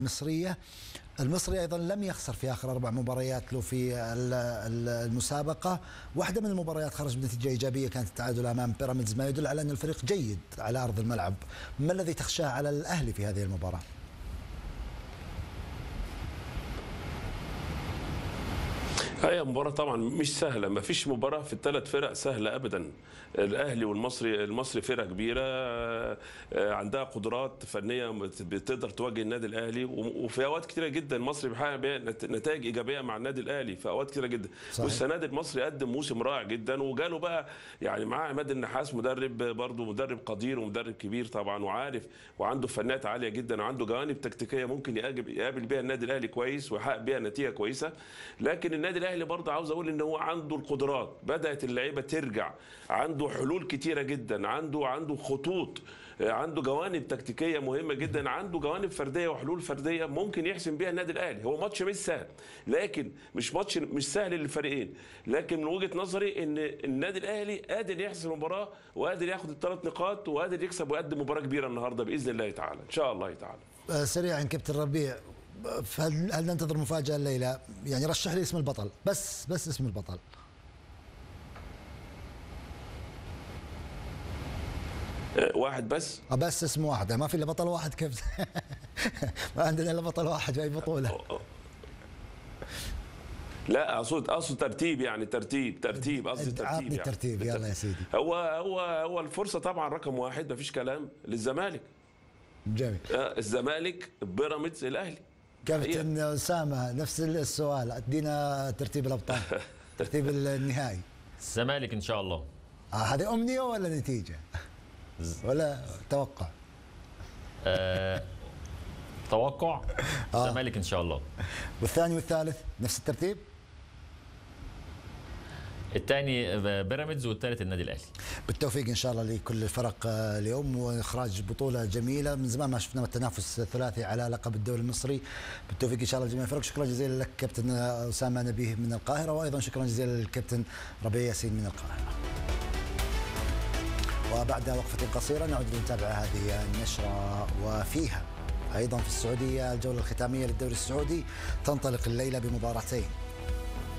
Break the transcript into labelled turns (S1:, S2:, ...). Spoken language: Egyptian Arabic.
S1: المصرية المصري أيضا لم يخسر في آخر أربع مباريات له في المسابقة واحدة من المباريات خرج بنتيجة إيجابية كانت التعادل أمام بيراميدز ما يدل على أن الفريق جيد على أرض الملعب ما الذي تخشاه على الأهلي في هذه المباراة؟
S2: هي مباراة طبعا مش سهلة ما فيش مباراة في الثلاث فرق سهلة أبدا الأهلي والمصري المصري فرقة كبيرة آه، عندها قدرات فنية بتقدر تواجه النادي الأهلي وفي أوقات كتيرة جدا المصري بيحقق بيها نتائج إيجابية مع النادي الأهلي في أوقات كتيرة جدا صحيح. والسنة دي المصري قدم موسم رائع جدا وجاله بقى يعني معاه عماد النحاس مدرب برضه مدرب قدير ومدرب كبير طبعا وعارف وعنده فنيات عالية جدا وعنده جوانب تكتيكية ممكن يقابل بيها النادي الأهلي كويس ويحقق بيها نتيجة كويسة لكن النادي الأهلي الاهلي برضه عاوز اقول ان هو عنده القدرات بدات اللعيبه ترجع عنده حلول كتيره جدا عنده عنده خطوط عنده جوانب تكتيكيه مهمه جدا عنده جوانب فرديه وحلول فرديه ممكن يحسم بيها النادي الاهلي هو ماتش مش سهل لكن مش ماتش مش سهل للفريقين لكن من وجهه نظري ان النادي الاهلي قادر يحسم المباراه وقادر ياخد الثلاث نقاط وقادر يكسب ويقدم مباراه كبيره النهارده باذن الله تعالى ان شاء الله تعالى
S1: آه، سريعا كابتن ربيع فهل هل ننتظر مفاجاه الليله؟ يعني رشح لي اسم البطل بس بس اسم البطل.
S2: أه، واحد بس
S1: آه، بس اسم واحد ما في الا بطل واحد كيف ما عندنا الا بطل واحد في اي بطوله
S2: لا اقصد اقصد ترتيب يعني ترتيب ترتيب قصدي ترتيب
S1: يعني ترتيب يلا يا سيدي
S2: هو هو هو الفرصه طبعا رقم واحد ما فيش كلام للزمالك
S1: جميل
S2: أه، الزمالك بيراميدز الاهلي
S1: كابتن اسامه نفس السؤال ادينا ترتيب الابطال ترتيب النهائي
S3: الزمالك ان شاء الله
S1: آه هذه امنيه ولا نتيجه؟ ولا توقع؟
S3: آه توقع آه. الزمالك ان شاء الله
S1: والثاني والثالث نفس الترتيب؟
S3: الثاني بيراميدز والثالث النادي الاهلي
S1: بالتوفيق ان شاء الله لكل الفرق آه، اليوم واخراج بطوله جميله من زمان ما شفنا التنافس الثلاثي على لقب الدوري المصري بالتوفيق ان شاء الله لجميع الفرق شكرا جزيلا لك كابتن اسامه نبيه من القاهره وايضا شكرا جزيلا للكابتن ربيع ياسين من القاهره وبعد وقفه قصيره نعود لنتابع هذه النشره وفيها ايضا في السعوديه الجوله الختاميه للدوري السعودي تنطلق الليله بمباراتين